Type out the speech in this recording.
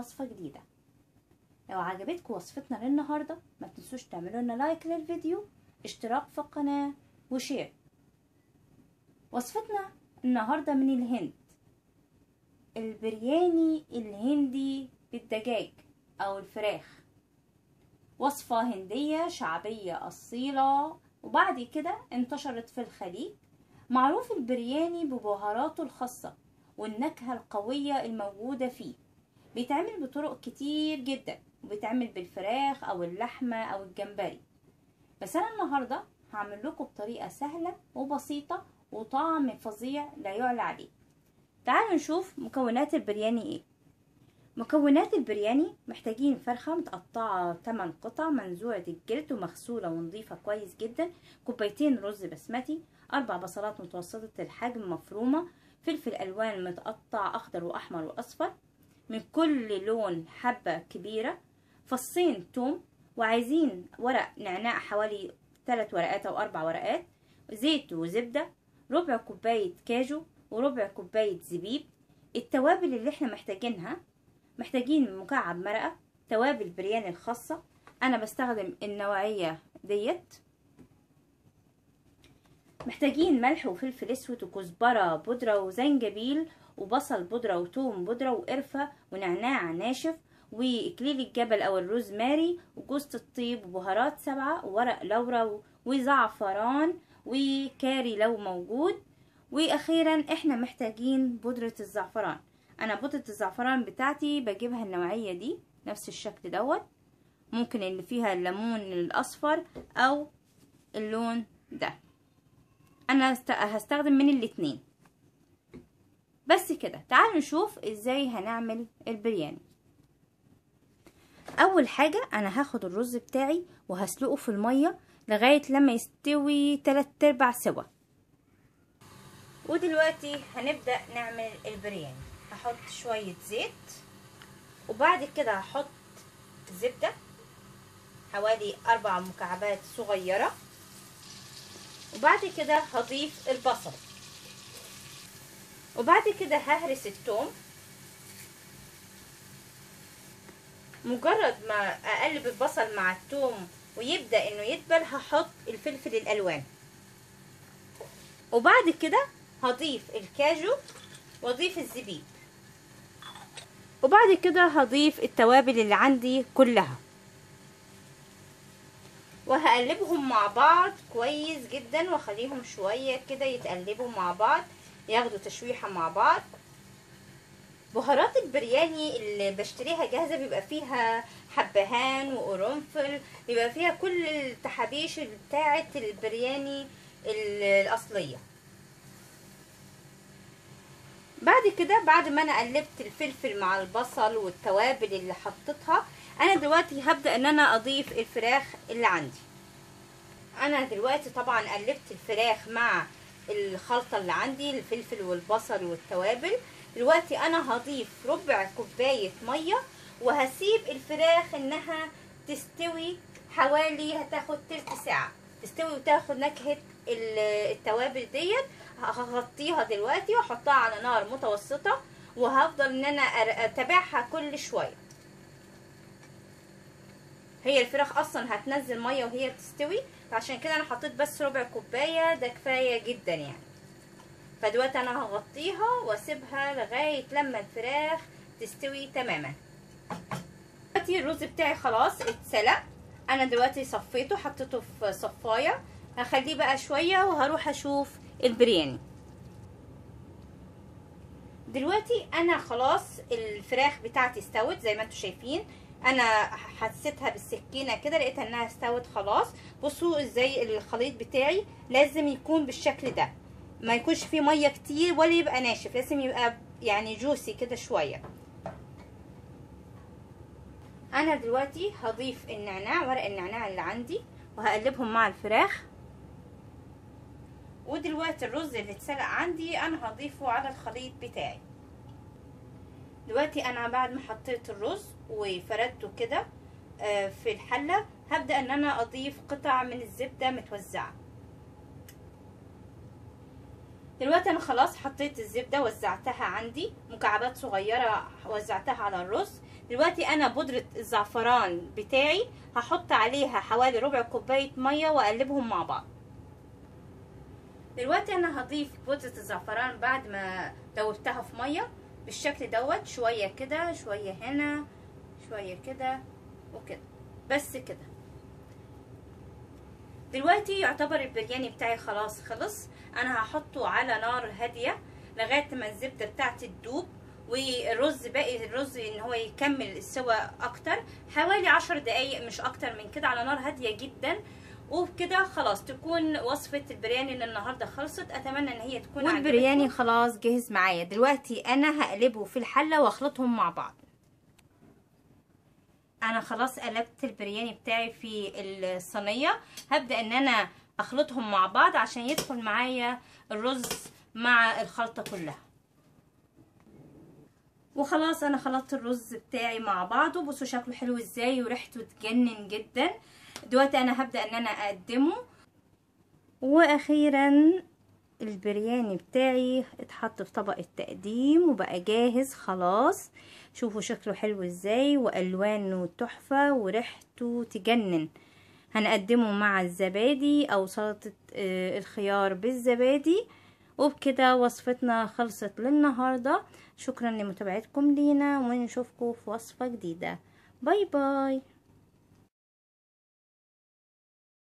وصفة جديدة لو عجبتكم وصفتنا للنهاردة ما تنسوش تعملوا لنا لايك للفيديو اشتراك في القناة وشير وصفتنا النهاردة من الهند البرياني الهندي بالدجاج او الفراخ وصفة هندية شعبية أصيلة وبعد كده انتشرت في الخليج معروف البرياني ببهاراته الخاصة والنكهة القوية الموجودة فيه بيتعمل بطرق كتير جدا وبيتعمل بالفراخ أو اللحمة أو الجمبري بس أنا النهاردة هعمل لكم بطريقة سهلة وبسيطة وطعم فظيع لا يعلى عليه تعالوا نشوف مكونات البرياني ايه مكونات البرياني محتاجين فرخة متقطعة 8 قطع منزوعة الجلد ومغسولة ونظيفة كويس جدا كوبايتين رز بسمتي أربع بصلات متوسطة الحجم مفرومة فلفل ألوان متقطع أخضر وأحمر وأصفر من كل لون حبة كبيرة فصين توم وعايزين ورق نعناع حوالي 3 ورقات أو 4 ورقات زيت وزبدة ربع كوباية كاجو وربع كوباية زبيب التوابل اللي احنا محتاجينها محتاجين مكعب مرقة توابل برياني الخاصة انا بستخدم النوعية ديت محتاجين ملح وفلفل اسود وكزبرة بودرة وزنجبيل وبصل بودرة وتوم بودرة وقرفة ونعناع ناشف واكليل الجبل او الروزماري وجوزة الطيب وبهارات سبعة وورق لورا وزعفران وكاري لو موجود واخيرا احنا محتاجين بودرة الزعفران انا بودرة الزعفران بتاعتي بجيبها النوعية دي نفس الشكل دوت ممكن اللي فيها الليمون الاصفر او اللون ده انا هستخدم من الاتنين بس كده تعالوا نشوف ازاي هنعمل البرياني اول حاجة انا هاخد الرز بتاعي وهسلقه في المية لغاية لما يستوي تلات ارباع سوا ودلوقتي هنبدأ نعمل البرياني هحط شوية زيت وبعد كده هحط زبدة حوالي أربع مكعبات صغيرة وبعد كده هضيف البصل وبعد كده ههرس التوم مجرد ما اقلب البصل مع التوم ويبدأ انه يدبل هحط الفلفل الالوان وبعد كده هضيف الكاجو واضيف الزبيب وبعد كده هضيف التوابل اللي عندي كلها وهقلبهم مع بعض كويس جدا واخليهم شوية كده يتقلبوا مع بعض ياخدوا تشويحة مع بعض بهارات البرياني اللي بشتريها جاهزة بيبقى فيها حبهان وقرنفل بيبقى فيها كل التحابيش بتاعة البرياني الأصلية بعد كده بعد ما انا قلبت الفلفل مع البصل والتوابل اللي حطيتها انا دلوقتي هبدا ان انا اضيف الفراخ اللي عندي انا دلوقتي طبعا قلبت الفراخ مع الخلطه اللي عندي الفلفل والبصل والتوابل دلوقتي انا هضيف ربع كوبايه ميه وهسيب الفراخ انها تستوي حوالي هتاخد تلت ساعه تستوي وتاخد نكهه التوابل ديت هغطيها دلوقتي واحطها على نار متوسطة وهفضل ان انا اتابعها كل شوية هي الفراخ اصلا هتنزل مية وهي بتستوي فعشان كده انا حطيت بس ربع كوباية ده كفاية جدا يعني فدلوقتي انا هغطيها واسيبها لغاية لما الفراخ تستوي تماما دلوقتي الرز بتاعي خلاص اتسلق انا دلوقتي صفيته حطيته في صفاية هخليه بقى شوية وهروح اشوف البرياني دلوقتي انا خلاص الفراخ بتاعتي استوت زي ما انتم شايفين انا حسيتها بالسكينه كده لقيتها انها استوت خلاص بصوا ازاي الخليط بتاعي لازم يكون بالشكل ده ما يكونش فيه ميه كتير ولا يبقى ناشف لازم يبقى يعني جوسي كده شويه انا دلوقتي هضيف النعناع ورق النعناع اللي عندي وهقلبهم مع الفراخ ودلوقتي الرز اللي اتسلق عندي انا هضيفه على الخليط بتاعي دلوقتي انا بعد ما حطيت الرز وفردته كده في الحله هبدا ان انا اضيف قطع من الزبده متوزعه دلوقتي انا خلاص حطيت الزبدة وزعتها عندي مكعبات صغيرة وزعتها على الرز دلوقتي انا بودرة الزعفران بتاعي هحط عليها حوالي ربع كوباية مية واقلبهم مع بعض دلوقتي انا هضيف بودرة الزعفران بعد ما دوبتها في مية بالشكل دوت شوية كده شوية هنا شوية كده وكده بس كده دلوقتي يعتبر البرياني بتاعي خلاص خلص انا هحطه على نار هادية لغاية ما الزبدة بتاعتي تدوب والرز باقي الرز ان هو يكمل السوا اكتر حوالي عشر دقايق مش اكتر من كده على نار هادية جدا وبكده خلاص تكون وصفة البرياني اللي النهاردة خلصت اتمنى ان هي تكون والبرياني خلاص جهز معايا دلوقتي انا هقلبه في الحلة واخلطهم مع بعض انا خلاص قلبت البرياني بتاعي في الصينية هبدأ ان انا اخلطهم مع بعض عشان يدخل معايا الرز مع الخلطة كلها وخلاص انا خلطت الرز بتاعي مع بعضه بصوا شكله حلو ازاي وريحته تجنن جدا دلوقتي انا هبدأ ان انا اقدمه واخيرا البرياني بتاعي اتحط في طبق التقديم وبقى جاهز خلاص شوفوا شكله حلو ازاي والوانه تحفة وريحته تجنن هنقدمه مع الزبادي او سلطة الخيار بالزبادي وبكده وصفتنا خلصت للنهاردة شكرا لمتابعتكم لينا ونشوفكم في وصفة جديدة باي باي